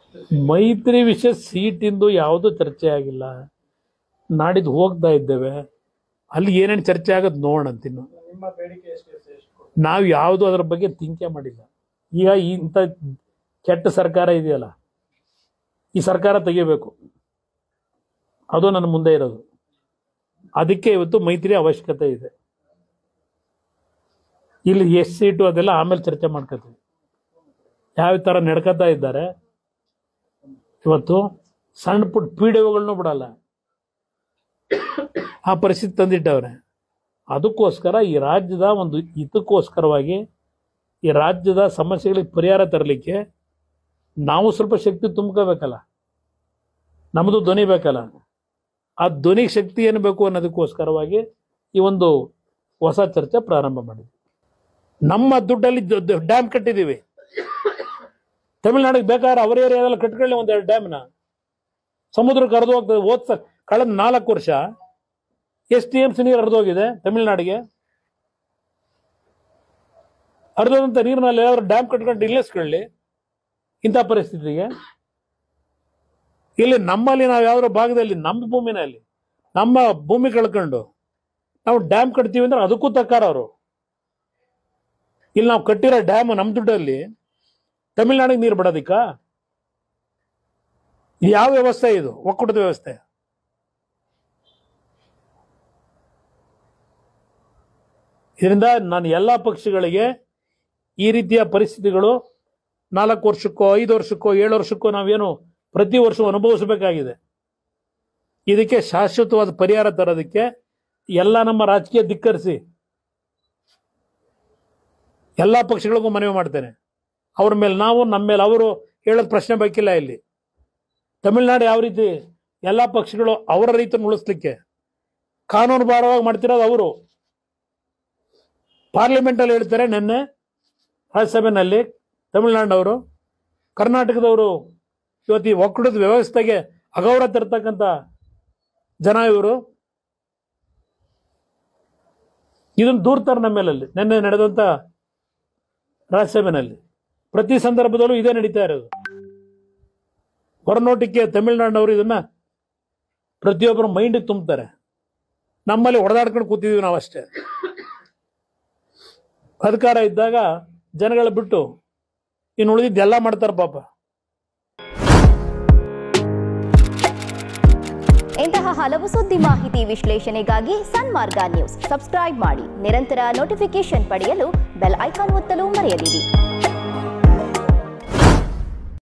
ಮೈತ್ರಿ ವಿಷಯ ಸೀಟಿಂದು ಯಾವುದೂ ಚರ್ಚೆ ಆಗಿಲ್ಲ ನಾಡಿದ್ದು ಹೋಗ್ತಾ ಇದ್ದೇವೆ ಅಲ್ಲಿ ಏನೇನು ಚರ್ಚೆ ಆಗೋದು ನೋಡೋಣಂತಿನ್ನು ನಿಮ್ಮ ಬೇಡಿಕೆ ಎಷ್ಟು ಎಷ್ಟು ಎಷ್ಟು ನಾವು ಯಾವುದು ಅದರ ಬಗ್ಗೆ ತಿಂಕೆ ಮಾಡಿಲ್ಲ ಈಗ ಇಂಥ ಕೆಟ್ಟ ಸರ್ಕಾರ ಇದೆಯಲ್ಲ ಈ ಸರ್ಕಾರ ತೆಗಿಬೇಕು ಅದು ನನ್ನ ಮುಂದೆ ಇರೋದು ಅದಕ್ಕೆ ಇವತ್ತು ಮೈತ್ರಿ ಅವಶ್ಯಕತೆ ಇದೆ ಇಲ್ಲಿ ಎಷ್ಟು ಸೀಟು ಅದೆಲ್ಲ ಆಮೇಲೆ ಚರ್ಚೆ ಮಾಡ್ಕೋತೀವಿ ಯಾವ ಥರ ನಡ್ಕೋತಾ ಇದ್ದಾರೆ ಇವತ್ತು ಸಣ್ಣ ಪುಟ್ಟ ಪಿ ಡಿ ಒಗಳನ್ನೂ ಬಿಡಲ್ಲ ಆ ಪರಿಸ್ಥಿತಿ ತಂದಿಟ್ಟವ್ರೆ ಅದಕ್ಕೋಸ್ಕರ ಈ ರಾಜ್ಯದ ಒಂದು ಹಿತಕ್ಕೋಸ್ಕರವಾಗಿ ಈ ರಾಜ್ಯದ ಸಮಸ್ಯೆಗಳಿಗೆ ಪರಿಹಾರ ತರಲಿಕ್ಕೆ ನಾವು ಸ್ವಲ್ಪ ಶಕ್ತಿ ತುಂಬ್ಕೋಬೇಕಲ್ಲ ನಮ್ಮದು ಧ್ವನಿ ಬೇಕಲ್ಲ ಆ ಧ್ವನಿ ಶಕ್ತಿ ಏನು ಬೇಕು ಅನ್ನೋದಕ್ಕೋಸ್ಕರವಾಗಿ ಈ ಒಂದು ಹೊಸ ಚರ್ಚೆ ಪ್ರಾರಂಭ ಮಾಡಿದ್ವಿ ನಮ್ಮ ದುಡ್ಡಲ್ಲಿ ಡ್ಯಾಮ್ ಕಟ್ಟಿದ್ದೀವಿ ತಮಿಳ್ನಾಡಿಗೆ ಬೇಕಾದ್ರೆ ಅವರೇ ಏರಿಯಾದಲ್ಲ ಕಟ್ಕೊಳ್ಳಿ ಒಂದೆರಡು ಡ್ಯಾಮ್ನ ಸಮುದ್ರಕ್ಕೆ ಹರಿದು ಹೋಗ್ತದೆ ಓದ್ಸ ಕಳೆದ ನಾಲ್ಕು ವರ್ಷ ಎಷ್ಟು ಟಿ ಎಂ ಸಿ ನೀರು ಹರಿದೋಗಿದೆ ತಮಿಳ್ನಾಡಿಗೆ ಹರಿದಂಥ ನೀರಿನಲ್ಲಿ ಯಾವ್ದಾದ್ರು ಡ್ಯಾಮ್ ಕಟ್ಕೊಂಡು ನಿಲ್ಲಿಸ್ಕೊಳ್ಳಿ ಇಂಥ ಪರಿಸ್ಥಿತಿಗೆ ಇಲ್ಲಿ ನಮ್ಮಲ್ಲಿ ನಾವು ಯಾವ್ದಾದ್ರು ಭಾಗದಲ್ಲಿ ನಮ್ಮ ಭೂಮಿನಲ್ಲಿ ನಮ್ಮ ಭೂಮಿ ಕಳ್ಕೊಂಡು ನಾವು ಡ್ಯಾಮ್ ಕಟ್ತೀವಿ ಅಂದ್ರೆ ಅದಕ್ಕೂ ತಕ್ಕಾರ ಅವರು ಇಲ್ಲಿ ನಾವು ಕಟ್ಟಿರೋ ಡ್ಯಾಮ್ ನಮ್ಮ ದುಡ್ಡಲ್ಲಿ ತಮಿಳ್ನಾಡಿಗೆ ನೀರು ಬಿಡೋದಿಕ್ಕ ಇದು ಯಾವ ವ್ಯವಸ್ಥೆ ಇದು ಒಕ್ಕೂಟದ ವ್ಯವಸ್ಥೆ ಇದರಿಂದ ನಾನು ಎಲ್ಲ ಪಕ್ಷಗಳಿಗೆ ಈ ರೀತಿಯ ಪರಿಸ್ಥಿತಿಗಳು ನಾಲ್ಕು ವರ್ಷಕ್ಕೋ ಐದು ವರ್ಷಕ್ಕೋ ಏಳು ವರ್ಷಕ್ಕೋ ನಾವೇನು ಪ್ರತಿ ವರ್ಷ ಅನುಭವಿಸಬೇಕಾಗಿದೆ ಇದಕ್ಕೆ ಶಾಶ್ವತವಾದ ಪರಿಹಾರ ತರೋದಕ್ಕೆ ಎಲ್ಲ ನಮ್ಮ ರಾಜಕೀಯ ಧಿಕ್ಕರಿಸಿ ಎಲ್ಲ ಪಕ್ಷಗಳಿಗೂ ಮನವಿ ಮಾಡ್ತೇನೆ ಅವ್ರ ಮೇಲೆ ನಾವು ನಮ್ಮ ಮೇಲೆ ಅವರು ಹೇಳೋದು ಪ್ರಶ್ನೆ ಬೇಕಿಲ್ಲ ಇಲ್ಲಿ ತಮಿಳ್ನಾಡು ಯಾವ ರೀತಿ ಎಲ್ಲ ಪಕ್ಷಗಳು ಅವರ ರೈತರನ್ನು ಉಳಿಸ್ಲಿಕ್ಕೆ ಕಾನೂನು ಭಾರವಾಗಿ ಮಾಡ್ತಿರೋದು ಅವರು ಪಾರ್ಲಿಮೆಂಟಲ್ಲಿ ಹೇಳ್ತಾರೆ ನಿನ್ನೆ ರಾಜ್ಯಸಭೆಯಲ್ಲಿ ತಮಿಳ್ನಾಡಿನವರು ಕರ್ನಾಟಕದವರು ಇವತ್ತು ಈ ಒಕ್ಕೂಟದ ವ್ಯವಸ್ಥೆಗೆ ಅಗೌರವ ತರ್ತಕ್ಕಂಥ ಜನ ಇವರು ಇದನ್ನು ದೂರ್ತಾರೆ ನಮ್ಮ ಮೇಲಲ್ಲಿ ನಿನ್ನೆ ನಡೆದಂಥ ರಾಜ್ಯಸಭೆಯಲ್ಲಿ ಪ್ರತಿ ಸಂದರ್ಭದಲ್ಲೂ ಇದೇ ನಡೀತಾ ಇರೋದು ಹೊರನೋಟಕ್ಕೆ ತಮಿಳ್ನಾಡಿನವರು ಇದನ್ನ ಪ್ರತಿಯೊಬ್ಬರ ಮೈಂಡಿಗೆ ತುಂಬ್ತಾರೆ ನಮ್ಮಲ್ಲಿ ಹೊಡೆದಾಡ್ಕೊಂಡು ಕೂತಿದೀವಿ ನಾವಷ್ಟೇ ಅಧಿಕಾರ ಇದ್ದಾಗ ಜನಗಳ ಬಿಟ್ಟು ಇನ್ನು ಉಳಿದಿದ್ದೆಲ್ಲ ಮಾಡ್ತಾರೆ ಪಾಪ ಇಂತಹ ಹಲವು ಸುದ್ದಿ ಮಾಹಿತಿ ವಿಶ್ಲೇಷಣೆಗಾಗಿ ಸನ್ಮಾರ್ಗ ನ್ಯೂಸ್ ಸಬ್ಸ್ಕ್ರೈಬ್ ಮಾಡಿ ನಿರಂತರ ನೋಟಿಫಿಕೇಶನ್ ಪಡೆಯಲು ಬೆಲ್ ಐಕಾನ್ ಒತ್ತಲು ಮರೆಯದಿರಿ